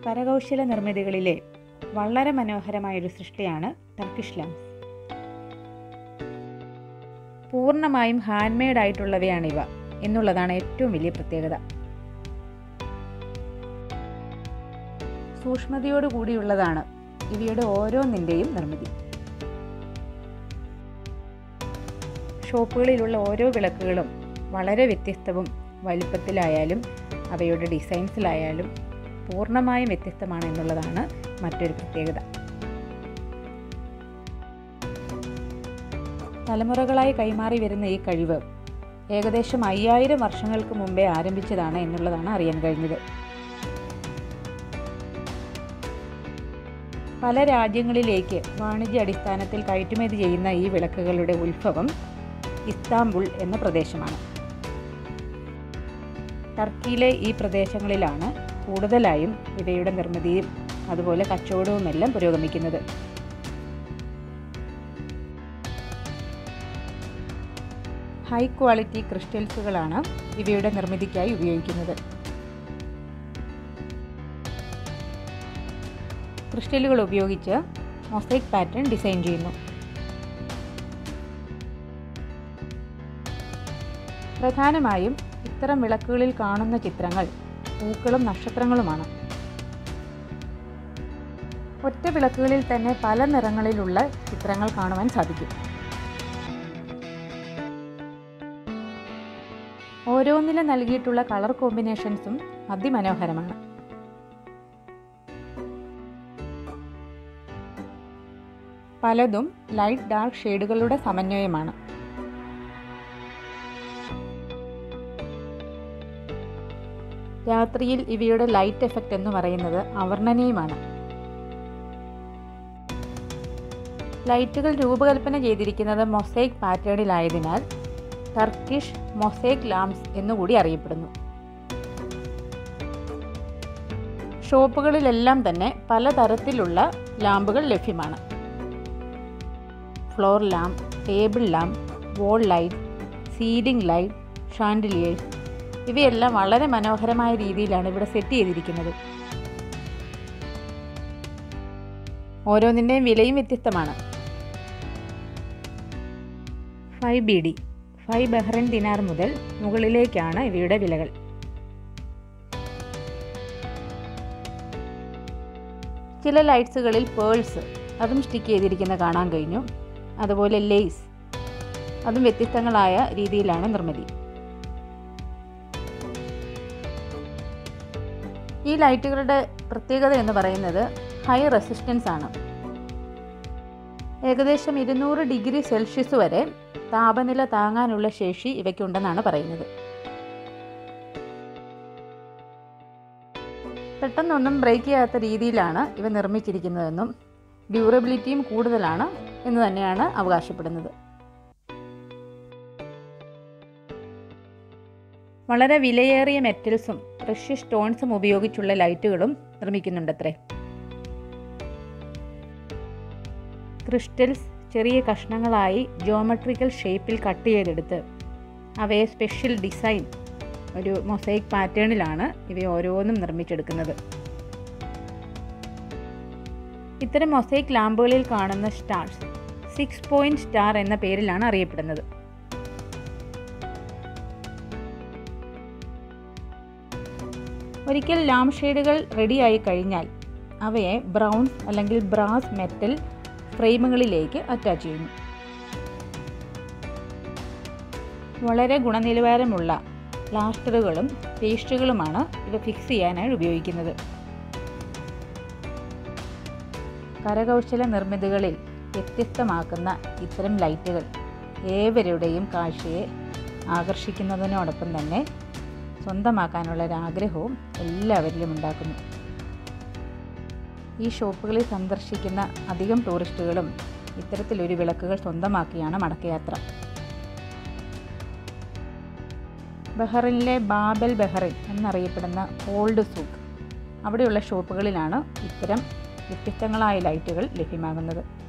കരകൗശല നിർമ്മിതികളിലെ വളരെ മനോഹരമായൊരു സൃഷ്ടിയാണ് ടർക്കിഷ് ലാംസ് പൂർണ്ണമായും ഹാൻഡ് മെയ്ഡ് ആയിട്ടുള്ളവയാണിവ എന്നുള്ളതാണ് ഏറ്റവും വലിയ പ്രത്യേകത സൂക്ഷ്മതയോടുകൂടിയുള്ളതാണ് ഇവയുടെ ഓരോന്നിൻ്റെയും നിർമ്മിതി ഷോപ്പുകളിലുള്ള ഓരോ വിളക്കുകളും വളരെ വ്യത്യസ്തവും വലിപ്പത്തിലായാലും അവയുടെ ഡിസൈൻസിലായാലും പൂർണ്ണമായും വ്യത്യസ്തമാണ് എന്നുള്ളതാണ് മറ്റൊരു പ്രത്യേകത തലമുറകളായി കൈമാറി വരുന്ന ഈ കഴിവ് ഏകദേശം അയ്യായിരം വർഷങ്ങൾക്ക് മുമ്പേ ആരംഭിച്ചതാണ് എന്നുള്ളതാണ് അറിയാൻ കഴിഞ്ഞത് പല രാജ്യങ്ങളിലേക്ക് വാണിജ്യ അടിസ്ഥാനത്തിൽ കയറ്റുമതി ചെയ്യുന്ന ഈ വിളക്കുകളുടെ ഉത്ഭവം ഇസ്താംബുൾ എന്ന പ്രദേശമാണ് ടർക്കിയിലെ ഈ പ്രദേശങ്ങളിലാണ് കൂടുതലായും ഇവയുടെ നിർമ്മിതിയും അതുപോലെ കച്ചവടവുമെല്ലാം പുരോഗമിക്കുന്നത് ഹൈ ക്വാളിറ്റി ക്രിസ്റ്റൽസുകളാണ് ഇവയുടെ നിർമ്മിതിക്കായി ഉപയോഗിക്കുന്നത് ക്രിസ്റ്റലുകൾ ഉപയോഗിച്ച് മൊസൈക് പാറ്റേൺ ഡിസൈൻ ചെയ്യുന്നു പ്രധാനമായും ഇത്തരം വിളക്കുകളിൽ കാണുന്ന ചിത്രങ്ങൾ പൂക്കളും നക്ഷത്രങ്ങളുമാണ് ഒറ്റ വിളക്കുകളിൽ തന്നെ പല നിറങ്ങളിലുള്ള ചിത്രങ്ങൾ കാണുവാൻ സാധിക്കും ഓരോന്നിലും നൽകിയിട്ടുള്ള കളർ കോമ്പിനേഷൻസും അതിമനോഹരമാണ് പലതും ലൈറ്റ് ഡാർക്ക് ഷെയ്ഡുകളുടെ സമന്വയമാണ് രാത്രിയിൽ ഇവയുടെ ലൈറ്റ് എഫക്റ്റ് എന്ന് പറയുന്നത് അവർണ്ണനീയമാണ് ലൈറ്റുകൾ രൂപകൽപ്പന ചെയ്തിരിക്കുന്നത് മൊസൈക് പാറ്റേണിലായതിനാൽ ടർക്കിഷ് മൊസൈക് ലാംസ് എന്നുകൂടി അറിയപ്പെടുന്നു ഷോപ്പുകളിലെല്ലാം തന്നെ പലതരത്തിലുള്ള ലാമ്പുകൾ ലഭ്യമാണ് floor lamp table lamp wall light ceiling light chandeliers ഇവയെല്ലാം വളരെ മനോഹരമായ രീതിയിലാണ് ഇവിടെ സെറ്റ് ചെയ്തിരിക്കുന്നത് ഓരോന്നിൻ്റെയും വിലയും വ്യത്യസ്തമാണ് five B D five Bahrain dinar മുതൽ മുകളിലേക്കാണ് ഇവയുടെ വിലകൾ ചില ലൈറ്റ്സുകളിൽ പേൾസ് അതും സ്റ്റിക്ക് ചെയ്തിരിക്കുന്ന കാണാൻ കഴിഞ്ഞു അതുപോലെ ലേസ് അതും വ്യത്യസ്തങ്ങളായ രീതിയിലാണ് നിർമ്മിതി ഈ ലൈറ്റുകളുടെ പ്രത്യേകത എന്ന് പറയുന്നത് ഹൈ റെസിസ്റ്റൻസ് ആണ് ഏകദേശം ഇരുന്നൂറ് ഡിഗ്രി സെൽഷ്യസ് വരെ താപനില താങ്ങാനുള്ള ശേഷി ഇവയ്ക്കുണ്ടെന്നാണ് പറയുന്നത് പെട്ടെന്നൊന്നും ബ്രേക്ക് ചെയ്യാത്ത രീതിയിലാണ് ഇവ നിർമ്മിച്ചിരിക്കുന്നതെന്നും ഡ്യൂറബിലിറ്റിയും കൂടുതലാണ് എന്ന് തന്നെയാണ് അവകാശപ്പെടുന്നത് വളരെ വിലയേറിയ മെറ്റൽസും പ്രഷ്യസ് സ്റ്റോൺസും ഉപയോഗിച്ചുള്ള ലൈറ്റുകളും നിർമ്മിക്കുന്നുണ്ടത്രേ ക്രിസ്റ്റൽസ് ചെറിയ കഷ്ണങ്ങളായി ജോമെട്രിക്കൽ ഷേപ്പിൽ കട്ട് ചെയ്തെടുത്ത് അവയെ സ്പെഷ്യൽ ഡിസൈൻ ഒരു മൊസൈക്ക് പാറ്റേണിലാണ് ഇവ ഓരോന്നും നിർമ്മിച്ചെടുക്കുന്നത് ഇത്തരം മൊസൈക്ക് ലാമ്പുകളിൽ കാണുന്ന സ്റ്റാർസ് സിക്സ് പോയിന്റ് സ്റ്റാർ എന്ന പേരിലാണ് അറിയപ്പെടുന്നത് ഒരിക്കൽ ലാംപ് ഷെയ്ഡുകൾ റെഡിയായി കഴിഞ്ഞാൽ അവയെ ബ്രൗൺ അല്ലെങ്കിൽ ബ്രാസ് മെറ്റൽ ഫ്രെയിമുകളിലേക്ക് അറ്റാച്ച് ചെയ്യുന്നു വളരെ ഗുണനിലവാരമുള്ള പ്ലാസ്റ്ററുകളും പേസ്റ്റുകളുമാണ് ഇവ ഫിക്സ് ചെയ്യാനായി ഉപയോഗിക്കുന്നത് കരകൗശല നിർമ്മിതികളിൽ വ്യത്യസ്തമാക്കുന്ന ഇത്തരം ലൈറ്റുകൾ ഏവരുടെയും കാഴ്ചയെ ആകർഷിക്കുന്നതിനോടൊപ്പം തന്നെ സ്വന്തമാക്കാനുള്ള ഒരാഗ്രഹവും എല്ലാവരിലും ഉണ്ടാക്കുന്നു ഈ ഷോപ്പുകളിൽ സന്ദർശിക്കുന്ന അധികം ടൂറിസ്റ്റുകളും ഇത്തരത്തിലൊരു വിളക്കുകൾ സ്വന്തമാക്കിയാണ് മടക്കയാത്ര ബഹ്റിനിലെ ബാബൽ ബഹ്റിൻ എന്നറിയപ്പെടുന്ന ഓൾഡ് സൂക്ക് അവിടെയുള്ള ഷോപ്പുകളിലാണ് ഇത്തരം വ്യത്യസ്തങ്ങളായ ലൈറ്റുകൾ ലഭ്യമാകുന്നത്